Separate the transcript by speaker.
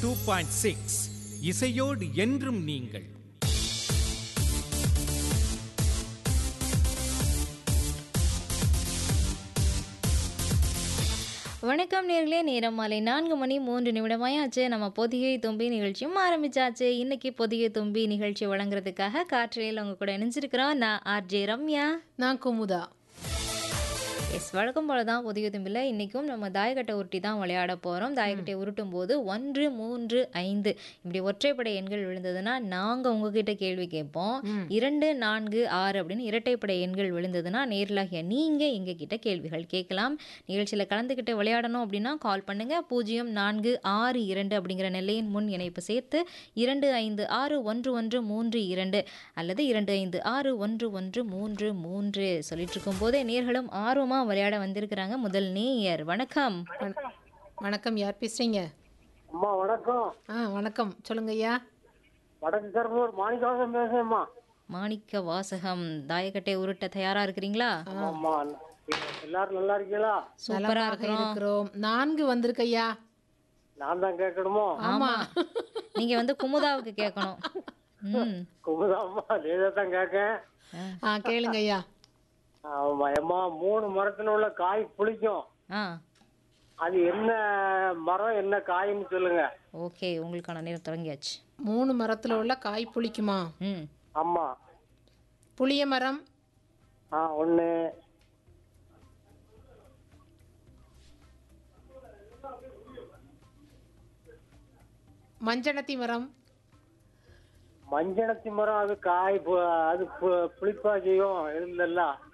Speaker 1: two point six இசையோடு என்றும் நீங்கள்
Speaker 2: வணக்கம் நேர்களே நேரம் மாலை நான்கு மணி மூன்று நிமிடமாயாச்சு நம்ம பொதிகை தும்பி நிகழ்ச்சியும் ஆரம்பிச்சாச்சு இன்னைக்கு பொதிகை தும்பி நிகழ்ச்சி வழங்குறதுக்காக காற்றையில் உங்க கூட இணைஞ்சிருக்கிறோம் நான் ஆர்ஜே ரம்யா
Speaker 3: நான் குமுதா
Speaker 2: எஸ் வழக்கம் போல தான் பொதிகை தும்பில் இன்றைக்கும் நம்ம தாயக்கட்டை உருட்டி தான் விளையாட போகிறோம் தாயக்கட்டை உருட்டும் போது ஒன்று மூன்று ஐந்து இப்படி ஒற்றைப்படை எண்கள் விழுந்ததுன்னா நாங்கள் உங்ககிட்ட கேள்வி கேட்போம் இரண்டு நான்கு ஆறு அப்படின்னு இரட்டைப்படை எண்கள் விழுந்ததுன்னா நேரிலாகிய நீங்கள் எங்ககிட்ட கேள்விகள் கேட்கலாம் நிகழ்ச்சியில் கலந்துக்கிட்டு விளையாடணும் அப்படின்னா கால் பண்ணுங்க பூஜ்ஜியம் நான்கு ஆறு இரண்டு அப்படிங்கிற நெல்லையின் முன் இணைப்பு சேர்த்து இரண்டு ஐந்து ஆறு ஒன்று ஒன்று மூன்று இரண்டு அல்லது இரண்டு ஐந்து ஆறு ஒன்று ஒன்று மூன்று மூன்று சொல்லிட்டு இருக்கும் போதே நேர்களும் ஆர்வமாக விளையாட வந்திருக்கிறாங்க முதல் நேயர் வணக்கம்
Speaker 3: வண- வணக்கம் யார் பேசுறீங்க
Speaker 4: அம்மா வணக்கம்
Speaker 3: ஆ வணக்கம் சொல்லுங்க ஐயா
Speaker 4: வடக்கு கருப்பூர் மாணிக்கவாசம் பேசுறேம்மா
Speaker 2: மாணிக்க வாசகம் தாயக்கட்டை உருட்ட தயாரா இருக்கிறீங்களா
Speaker 4: ஆமா எல்லாரும் நல்லா இருக்கீங்களா
Speaker 2: சூப்பரா
Speaker 3: நலமாக
Speaker 2: இருக்கிறோம்
Speaker 3: இருக்கிறோம் நான்கு வந்திருக்கு ஐயா
Speaker 4: நான் தான் கேட்கணுமோ
Speaker 2: ஆமா நீங்க வந்து குமுதாவுக்கு கேட்கணும் ம்
Speaker 4: குமுதாம்மா நீதான் தான் கேட்கேன்
Speaker 3: ஆ கேளுங்க ஐயா
Speaker 4: ஆமா அம்மா மூணு மரத்துல உள்ள காய் புளிக்கும்
Speaker 2: ஆ
Speaker 4: அது என்ன மரம் என்ன காய்ன்னு சொல்லுங்க
Speaker 2: ஓகே உங்களுக்கான நேரம் தொடங்கியாச்சு
Speaker 3: மூணு மரத்துல உள்ள காய் புளிக்குமா
Speaker 2: ம்
Speaker 4: ஆமா
Speaker 3: புளிய மரம்
Speaker 4: ஆ ஒண்ணு
Speaker 3: மஞ்சனத்தி மரம்
Speaker 4: மஞ்சனத்தி மரம் அது காய் பு- அது பு- புளிப்பா செய்யும் இருந்தல்ல